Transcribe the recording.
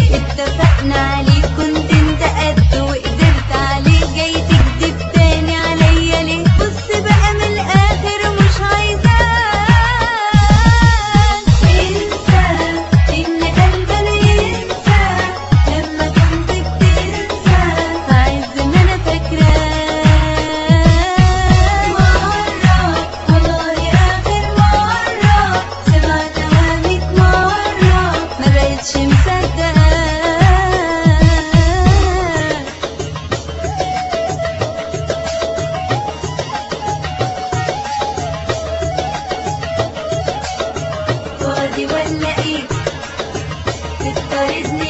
اتفقنا عليه كنت انت قد وقدرت عليه جاي تكذب تاني عليا ليه بص بقى من الاخر مش عايزاك انسى ان قلبنا ينسى لما كنت بتنسى عايز ان انا فاكراك مرة والله اخر مرة سمعتها ميت مرة ما بقتش مصدقاك فاضي ولا ايه تطردني